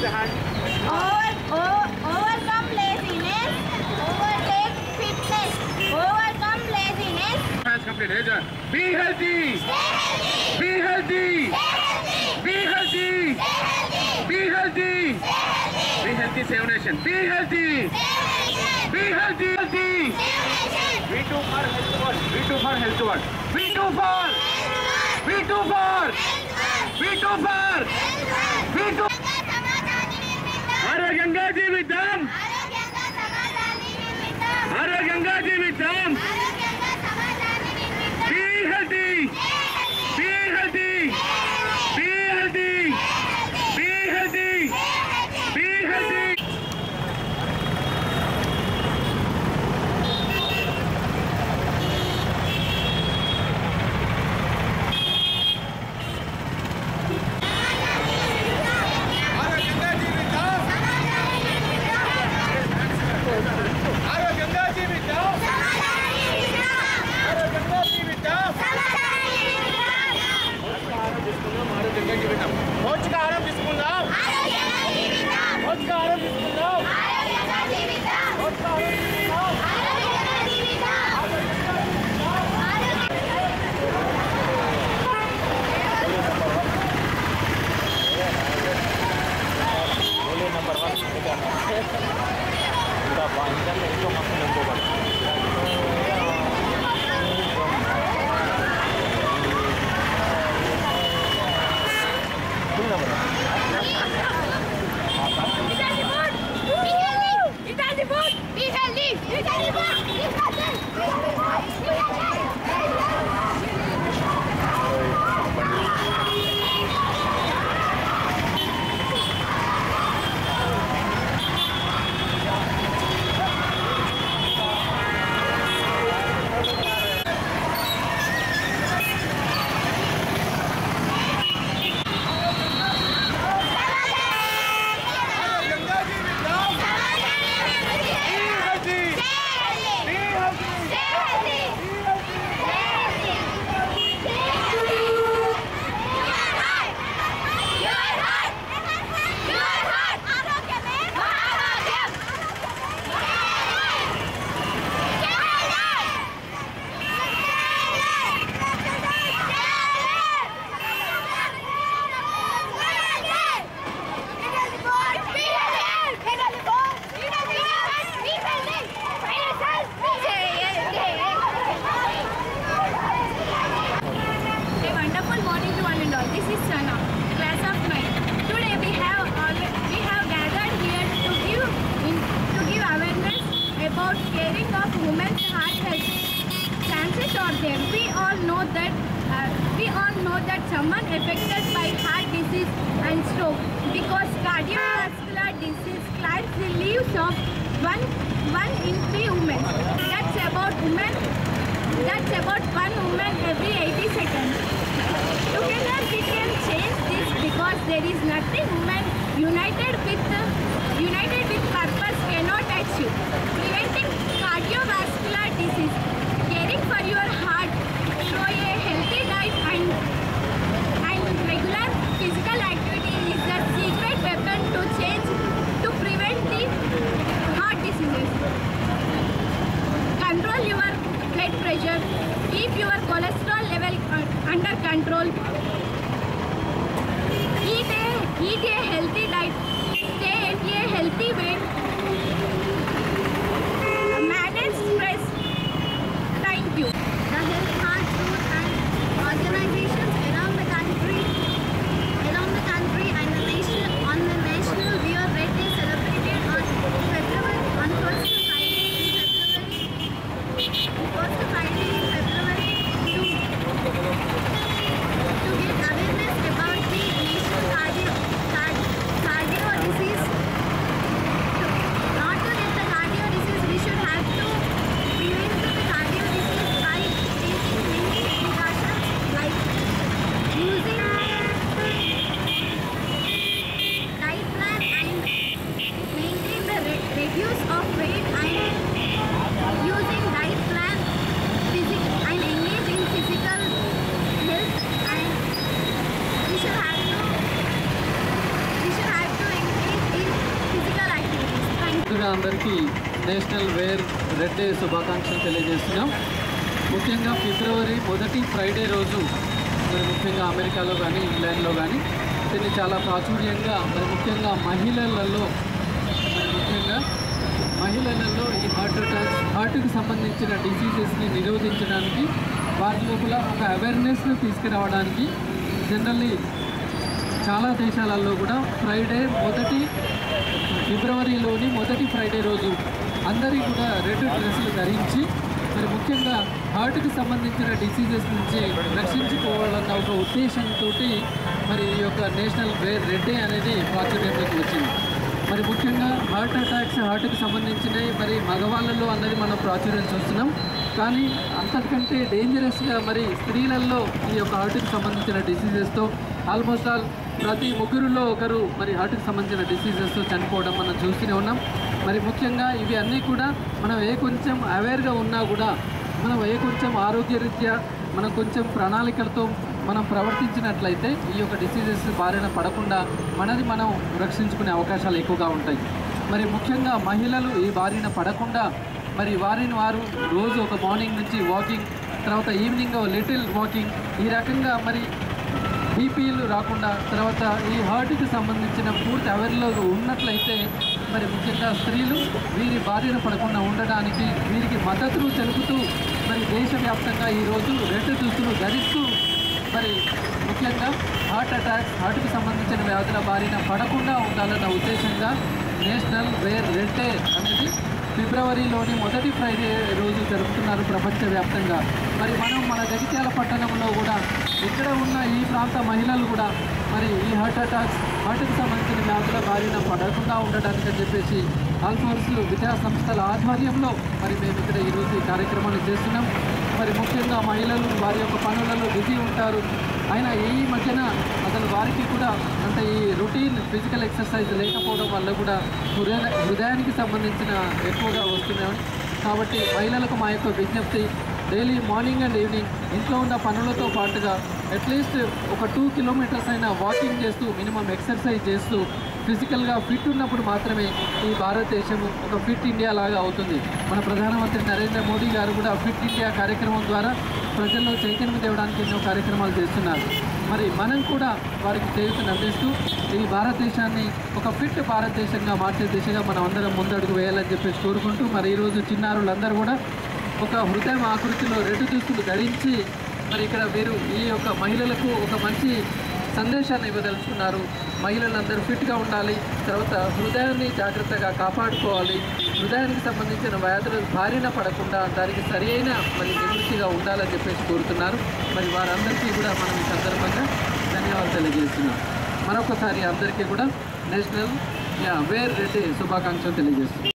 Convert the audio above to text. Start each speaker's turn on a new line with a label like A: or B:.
A: Raise a hand.
B: Over, o- overcome laziness, overtake fitness, overcome laziness.
A: Hands complete. Raise your Be healthy. Be healthy. Be healthy. Be healthy. Be healthy. Save nation. Be healthy. Be healthy. Healthy. We do for health world. We do for health world. We do for. We do for. We do for. We do. ఆరోగ్యంగా జీవిద్దాం ఆరోగ్యంగా జీవిద్దాం Be healthy. Be healthy. Be healthy. Be healthy. Be healthy.
C: ఆరోగ్యంగా జీవిద్దాం ఆరోగ్యంగా జీవిద్దాం ఆరోగ్యంగా జీవిద్దాం ఆరోగ్యంగా జీవిద్దాం పౌష్టికాహారం తీసుకుందాం పౌష్టికాహారం తీసుకుందాం పౌష్టికాహారం తీసుకుందాం ఆరోగ్యంగా జీవిద్దాం Be healthy. Be healthy.
B: A wonderful morning to one and all. This is Sana, class of 9. Today we have alwa- we have gathered here to give in, to give awareness about caring of women's heart health. Chances are there. We all know that uh, we all know that someone affected by heart disease and stroke because cardiovascular disease climbs the lives of one one in three women. That's about women that's about one woman every 80 seconds. Together we can change this because there is nothing women united with united with purpose cannot achieve. Preventing cardiovascular disease, caring for your heart through a healthy diet and and regular physical activity is the secret weapon to change to prevent the heart diseases control your blood pressure, keep your cholesterol level uh, under control, eat a, eat a healthy diet, stay at a healthy weight, manage stress. Thank you.
D: The Health Heart Group and organizations around the country, around the country and the nation on the national Wear Red Day celebrated on February on first Friday in February. First Friday in February to to get awareness about the national cardio card, cardio disease
E: national wear red day శుభాకాంక్షలు తెలియజేస్తున్నాం ముఖ్యంగా ఫిబ్రవరి మొదటి Friday రోజు మరి ముఖ్యంగా అమెరికాలో కానీ ఇంగ్లాండ్లో కానీ దీన్ని చాలా ప్రాచుర్యంగా మరి ముఖ్యంగా మహిళలలో మరి ముఖ్యంగా మహిళలలో ఈ హార్ట్ అటాక్స్ హార్ట్కి సంబంధించిన డిసీజెస్ని నిరోధించడానికి వారి లోపల ఒక అవేర్నెస్ను తీసుకురావడానికి జనరల్లీ చాలా దేశాలలో కూడా ఫ్రైడే మొదటి ఫిబ్రవరిలోని మొదటి ఫ్రైడే రోజు అందరికీ కూడా రెడ్ డ్రెస్సులు ధరించి మరి ముఖ్యంగా హార్ట్కి సంబంధించిన డిసీజెస్ నుంచి రక్షించుకోవాలన్న ఒక ఉద్దేశంతో మరి ఈ యొక్క నేషనల్ వేర్ రెడ్ డే అనేది ప్రాచుర్యంలోకి వచ్చింది మరి ముఖ్యంగా హార్ట్ అటాక్స్ హార్ట్కి సంబంధించినవి మరి మగవాళ్ళలో అన్నది మనం ప్రాచుర్యం చూస్తున్నాం కానీ అంతకంటే డేంజరస్గా మరి స్త్రీలలో ఈ యొక్క హార్ట్కి సంబంధించిన డిసీజెస్తో ఆల్మోస్ట్ ఆల్ ప్రతి ముగ్గురులో ఒకరు మరి హార్ట్కి సంబంధించిన డిసీజెస్తో చనిపోవడం మనం చూస్తూనే ఉన్నాం మరి ముఖ్యంగా ఇవి అన్నీ కూడా మనం ఏ కొంచెం అవేర్గా ఉన్నా కూడా మనం ఏ కొంచెం ఆరోగ్యరీత్యా మనం కొంచెం ప్రణాళికలతో మనం ప్రవర్తించినట్లయితే ఈ యొక్క డిసీజెస్ బారిన పడకుండా మనది మనం రక్షించుకునే అవకాశాలు ఎక్కువగా ఉంటాయి మరి ముఖ్యంగా మహిళలు ఈ బారిన పడకుండా మరి వారిని వారు రోజు ఒక మార్నింగ్ నుంచి వాకింగ్ తర్వాత ఈవినింగ్ లిటిల్ వాకింగ్ ఈ రకంగా మరి బీపీలు రాకుండా తర్వాత ఈ హార్ట్కి సంబంధించిన పూర్తి అవేర్లో ఉన్నట్లయితే మరి ముఖ్యంగా స్త్రీలు వీరి బారిన పడకుండా ఉండడానికి వీరికి మద్దతును తెలుపుతూ మరి దేశవ్యాప్తంగా ఈరోజు రెడ్ దుస్తులు ధరిస్తూ మరి ముఖ్యంగా హార్ట్ అటాక్స్ హార్ట్కి సంబంధించిన వ్యాధుల బారిన పడకుండా ఉండాలన్న ఉద్దేశంగా నేషనల్ వేర్ రెడ్ డే అనేది ఫిబ్రవరిలోని మొదటి ఫ్రైడే రోజు జరుపుతున్నారు ప్రపంచవ్యాప్తంగా మరి మనం మన జగిత్యాల పట్టణంలో కూడా ఇక్కడ ఉన్న ఈ ప్రాంత మహిళలు కూడా మరి ఈ హార్ట్ అటాక్స్ హార్ట్కి సంబంధించిన వ్యాధుల బారిన పడకుండా ఉండడానికి అని చెప్పేసి ఆల్ఫోర్స్ విద్యా సంస్థల ఆధ్వర్యంలో మరి మేము ఇక్కడ ఈరోజు ఈ కార్యక్రమాన్ని చేస్తున్నాం మరి ముఖ్యంగా మహిళలు వారి యొక్క పనులలో బిజీ ఉంటారు అయినా ఈ మధ్యన అసలు వారికి కూడా అంటే ఈ రొటీన్ ఫిజికల్ ఎక్సర్సైజ్ లేకపోవడం వల్ల కూడా హృదయ హృదయానికి సంబంధించిన ఎక్కువగా వస్తున్నాయి కాబట్టి మహిళలకు మా యొక్క విజ్ఞప్తి డైలీ మార్నింగ్ అండ్ ఈవినింగ్ ఇంట్లో ఉన్న పనులతో పాటుగా అట్లీస్ట్ ఒక టూ కిలోమీటర్స్ అయినా వాకింగ్ చేస్తూ మినిమం ఎక్సర్సైజ్ చేస్తూ ఫిజికల్గా ఫిట్ ఉన్నప్పుడు మాత్రమే ఈ భారతదేశము ఒక ఫిట్ ఇండియా లాగా అవుతుంది మన ప్రధానమంత్రి నరేంద్ర మోడీ గారు కూడా ఫిట్ ఇండియా కార్యక్రమం ద్వారా ప్రజల్లో చైతన్యం తేవడానికి ఎన్నో కార్యక్రమాలు చేస్తున్నారు మరి మనం కూడా వారికి చేయూతను అందిస్తూ ఈ భారతదేశాన్ని ఒక ఫిట్ భారతదేశంగా మార్చే దిశగా మనం అందరం ముందడుగు వేయాలని చెప్పేసి కోరుకుంటూ మరి ఈరోజు చిన్నారులందరూ కూడా ఒక హృదయం ఆకృతిలో రెండు దుస్తులు ధరించి మరి ఇక్కడ వీరు ఈ యొక్క మహిళలకు ఒక మంచి సందేశాన్ని ఇవ్వదలుచుకున్నారు మహిళలందరూ ఫిట్గా ఉండాలి తర్వాత హృదయాన్ని జాగ్రత్తగా కాపాడుకోవాలి హృదయానికి సంబంధించిన వ్యాధులు బారిన పడకుండా దానికి సరి అయిన మరి నివృత్తిగా ఉండాలని చెప్పేసి కోరుతున్నారు మరి వారందరికీ కూడా మనం ఈ సందర్భంగా ధన్యవాదాలు తెలియజేస్తున్నాం మరొకసారి అందరికీ కూడా నేషనల్ యా వేర్ రెడ్డి శుభాకాంక్షలు తెలియజేస్తున్నాం